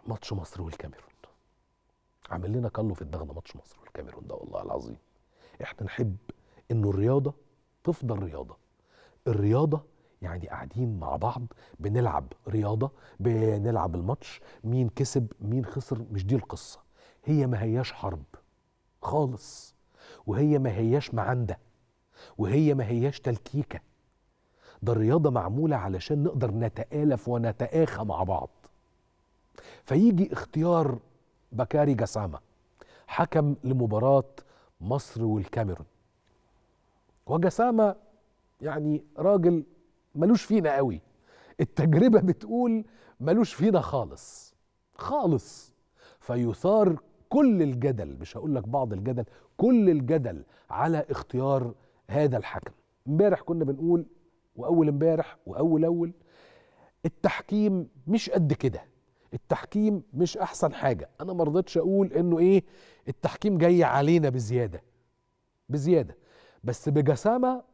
ماتش مصر والكاميرون عامل لنا كله في دماغنا ماتش مصر والكاميرون ده والله العظيم احنا نحب انه الرياضه تفضل رياضه الرياضه يعني قاعدين مع بعض بنلعب رياضه بنلعب الماتش مين كسب مين خسر مش دي القصه هي ما هياش حرب خالص وهي ما هياش معندة وهي ما هياش تلكيكة ده الرياضة معمولة علشان نقدر نتآلف ونتآخى مع بعض فيجي اختيار بكاري جسامة حكم لمباراة مصر والكاميرون وجسامة يعني راجل ملوش فينا قوي التجربة بتقول ملوش فينا خالص خالص فيثار كل الجدل مش هقول لك بعض الجدل كل الجدل على اختيار هذا الحكم امبارح كنا بنقول واول امبارح واول اول التحكيم مش قد كده التحكيم مش احسن حاجه انا ما رضيتش اقول انه ايه التحكيم جاي علينا بزياده بزياده بس بجسامه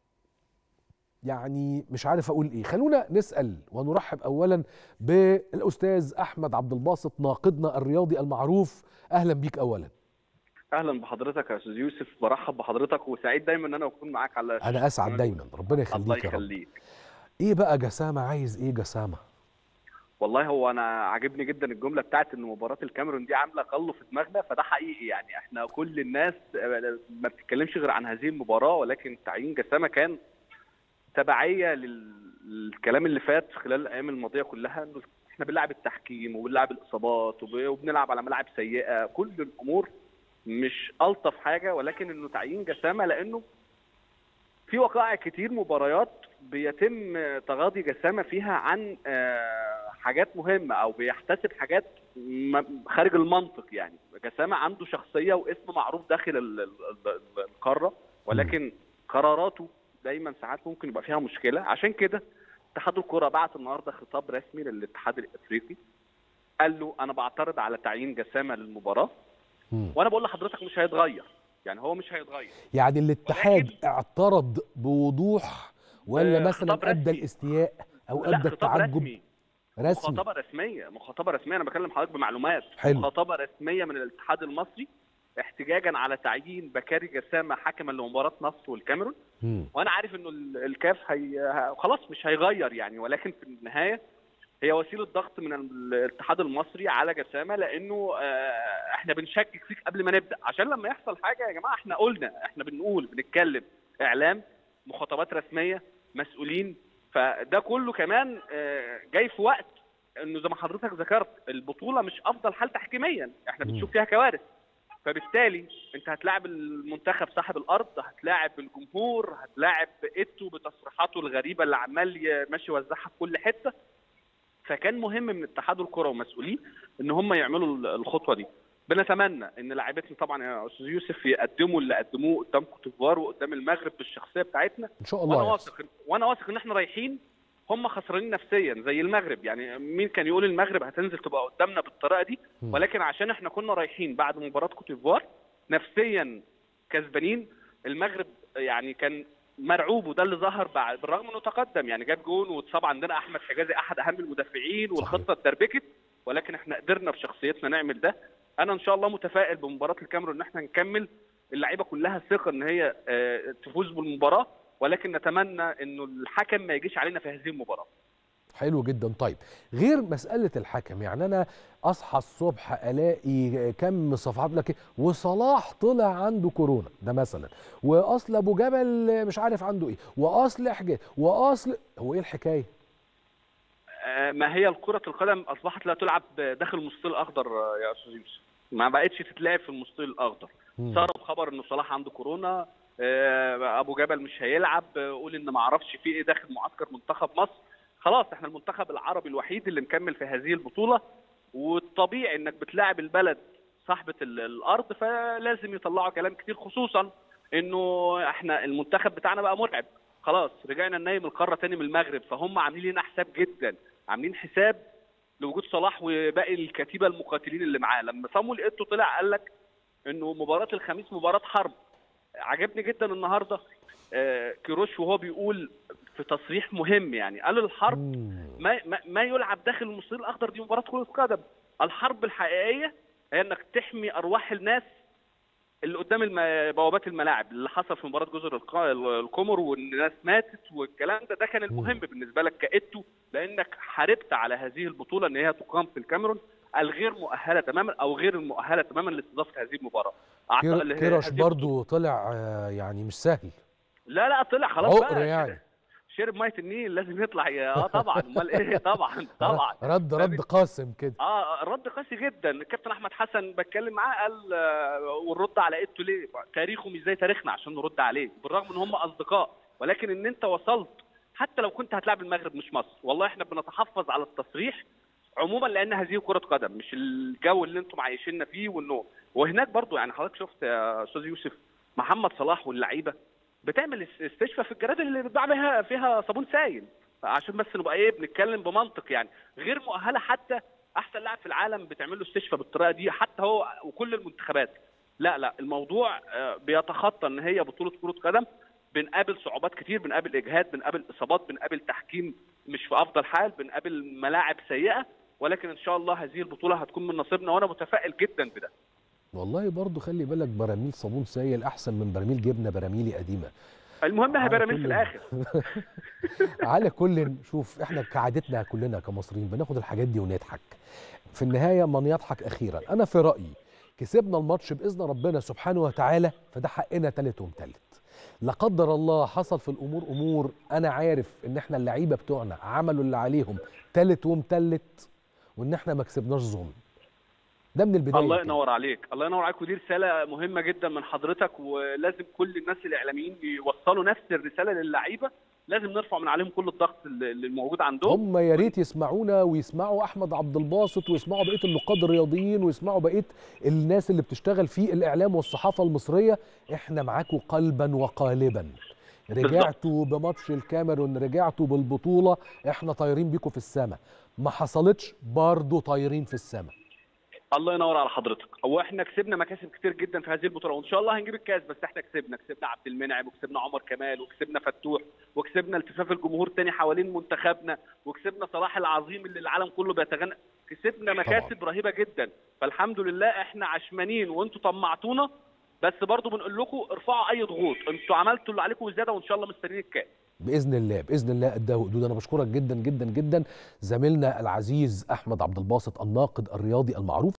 يعني مش عارف اقول ايه خلونا نسال ونرحب اولا بالاستاذ احمد عبد الباسط ناقدنا الرياضي المعروف اهلا بيك اولا اهلا بحضرتك يا استاذ يوسف برحب بحضرتك وسعيد دايما ان انا اكون معاك على انا اسعد دايما ربنا الله يخليك يا رب يخليك ايه بقى جسامه عايز ايه جسامه والله هو انا عاجبني جدا الجمله بتاعت ان مباراه الكاميرون دي عامله قلو في دماغنا فده حقيقي يعني احنا كل الناس ما بتتكلمش غير عن هذه المباراه ولكن تعيين جسامه كان تبعيه لل- للكلام اللي فات خلال الايام الماضيه كلها انه احنا بنلعب التحكيم وبنلعب الاصابات وب- وبنلعب على ملاعب سيئه كل الامور مش الطف حاجه ولكن انه تعيين جسامه لانه في وقائع كتير مباريات بيتم تغاضي جسامه فيها عن آه، حاجات مهمه او بيحتسب حاجات م- خارج المنطق يعني جسامه عنده شخصيه واسم معروف داخل ال- ال- ال- القاره ولكن قراراته دايما ساعات ممكن يبقى فيها مشكله عشان كده اتحاد الكره بعت النهارده خطاب رسمي للاتحاد الافريقي قال له انا بعترض على تعيين جسامه للمباراه مم. وانا بقول لحضرتك مش هيتغير يعني هو مش هيتغير يعني الاتحاد ولكن- اعترض بوضوح ولا آه، مثلا خطاب ادى رسمي. الاستياء او لا ادى خطاب التعجب رسمي رسمي مخاطبه رسميه مخاطبه رسميه انا بكلم حضرتك بمعلومات حلو. مخاطبه رسميه من الاتحاد المصري احتجاجا على تعيين بكاري جسامه حكما لمباراه مصر والكاميرون مم. وانا عارف انه ال- الكاف هي ه- خلاص مش هيغير يعني ولكن في النهايه هي وسيله ضغط من الاتحاد المصري على جسامه لانه آه، احنا بنشكك فيك قبل ما نبدا عشان لما يحصل حاجه يا جماعه احنا قلنا احنا بنقول بنتكلم اعلام مخاطبات رسميه مسؤولين فده كله كمان آه، جاي في وقت انه زي ما حضرتك ذكرت البطوله مش افضل حال تحكيميا احنا مم. بنشوف فيها كوارث فبالتالي انت هتلاعب المنتخب صاحب الارض هتلاعب الجمهور هتلاعب ايتو بتصريحاته الغريبه اللي عمال ي- ماشي يوزعها في كل حته فكان مهم من اتحاد الكره ومسؤوليه ان هم يعملوا ال- الخطوه دي بنتمنى ان لاعبتنا طبعا يا استاذ يوسف يقدموا اللي قدموه قدام كوت ديفوار وقدام المغرب بالشخصيه بتاعتنا ان شاء وانا الله يحصل. واثق وانا واثق ان احنا رايحين هم خسرانين نفسيا زي المغرب يعني مين كان يقول المغرب هتنزل تبقى قدامنا بالطريقه دي مم. ولكن عشان احنا كنا رايحين بعد مباراه كوت ديفوار نفسيا كسبانين المغرب يعني كان مرعوب وده اللي ظهر بعد بالرغم انه تقدم يعني جاب جون واتصاب عندنا احمد حجازي احد اهم المدافعين والخطه اتدربكت ولكن احنا قدرنا بشخصيتنا نعمل ده انا ان شاء الله متفائل بمباراه الكاميرون ان احنا نكمل اللعيبه كلها ثقه ان هي آه، تفوز بالمباراه ولكن نتمنى انه الحكم ما يجيش علينا في هذه المباراه حلو جدا طيب غير مسألة الحكم يعني أنا أصحى الصبح ألاقي كم صفحات لك وصلاح طلع عنده كورونا ده مثلا وأصل أبو جبل مش عارف عنده إيه وأصل حاجة وأصل هو إيه الحكاية؟ آه، ما هي كرة القدم أصبحت لا تلعب داخل المستطيل الأخضر آه، يا أستاذ يوسف ما بقتش تتلعب في المستطيل الأخضر مم. صار خبر إن صلاح عنده كورونا آه، أبو جبل مش هيلعب آه، قول إن ما أعرفش في إيه داخل معسكر منتخب مصر خلاص إحنا المنتخب العربي الوحيد اللي مكمل في هذه البطولة والطبيعي إنك بتلاعب البلد صاحبة ال- الأرض فلازم يطلعوا كلام كتير خصوصا إنه إحنا المنتخب بتاعنا بقى مرعب خلاص رجعنا ننيم القاره تاني من المغرب فهم عاملين لنا حساب جدا عاملين حساب لوجود صلاح وباقي الكتيبه المقاتلين اللي معاه لما صامويل ايتو طلع قال لك انه مباراه الخميس مباراه حرب عجبني جدا النهارده آه، كيروش وهو بيقول في تصريح مهم يعني قال الحرب مم. ما ما, ما يلعب داخل المستطيل الاخضر دي مباراه كره قدم الحرب الحقيقيه هي انك تحمي ارواح الناس اللي قدام الم... بوابات الملاعب اللي حصل في مباراه جزر الق... القمر والناس ماتت والكلام ده ده كان المهم بالنسبه لك كايتو لانك حاربت على هذه البطوله ان هي تقام في الكاميرون الغير مؤهله تماما او غير المؤهله تماما لاستضافه هذه المباراه أعتقد كير- اللي هي كيروش هذه برضو طلع آه، يعني مش سهل لا لا طلع خلاص عقر بقى يعني شرب ميه النيل لازم يطلع يا- اه طبعا امال ايه طبعا طبعا رد رد قاسم كده اه رد قاسي جدا الكابتن احمد حسن بتكلم معاه قال آه، ونرد على ايدته ليه تاريخه مش زي تاريخنا عشان نرد عليه بالرغم ان هم اصدقاء ولكن ان انت وصلت حتى لو كنت هتلعب المغرب مش مصر والله احنا بنتحفظ على التصريح عموما لان هذه كره قدم مش الجو اللي انتم عايشيننا فيه والنوم وهناك برضو يعني حضرتك شفت يا استاذ يوسف محمد صلاح واللعيبه بتعمل اس- استشفاء في الجراد اللي بيتباع بيها فيها صابون سائل عشان بس نبقى ايه بنتكلم بمنطق يعني غير مؤهله حتى احسن لاعب في العالم بتعمل له استشفاء بالطريقه دي حتى هو وكل المنتخبات لا لا الموضوع آه، بيتخطى ان هي بطوله كره قدم بنقابل صعوبات كتير بنقابل اجهاد بنقابل اصابات بنقابل تحكيم مش في افضل حال بنقابل ملاعب سيئه ولكن ان شاء الله هذه البطوله هتكون من نصيبنا وانا متفائل جدا بده والله برضو خلي بالك براميل صابون سائل احسن من براميل جبنه براميلي قديمه المهم على هيبقى رميل كل- في الاخر على كل شوف احنا كعادتنا كلنا كمصريين بناخد الحاجات دي ونضحك في النهايه من يضحك اخيرا انا في رايي كسبنا الماتش باذن ربنا سبحانه وتعالى فده حقنا تالت ومتلت لا قدر الله حصل في الامور امور انا عارف ان احنا اللعيبه بتوعنا عملوا اللي عليهم تالت ومتلت وان احنا ما كسبناش ظلم ده من البدايه الله كده. ينور عليك الله ينور عليك ودي رساله مهمه جدا من حضرتك ولازم كل الناس الاعلاميين يوصلوا نفس الرساله للعيبه لازم نرفع من عليهم كل الضغط اللي اللي موجود عندهم هم يا ريت يسمعونا ويسمعوا احمد عبد الباسط ويسمعوا بقيه النقاد الرياضيين ويسمعوا بقيه الناس اللي بتشتغل في الاعلام والصحافه المصريه احنا معاكم قلبا وقالبا رجعتوا بماتش الكاميرون رجعتوا بالبطوله احنا طايرين بيكم في السماء ما حصلتش برضه طايرين في السماء الله ينور على حضرتك هو احنا كسبنا مكاسب كتير جدا في هذه البطوله وان شاء الله هنجيب الكاس بس احنا كسبنا كسبنا عبد المنعم وكسبنا عمر كمال وكسبنا فتوح وكسبنا التفاف الجمهور تاني حوالين منتخبنا وكسبنا صلاح العظيم اللي العالم كله بيتغنى كسبنا مكاسب رهيبه جدا فالحمد لله احنا عشمانين وانتوا طمعتونا بس برضو بنقول لكم ارفعوا اي ضغوط انتوا عملتوا اللي عليكم وزياده وان شاء الله مستنيين الكاس باذن الله باذن الله قدها وقدود انا بشكرك جدا جدا جدا زميلنا العزيز احمد عبد الباسط الناقد الرياضي المعروف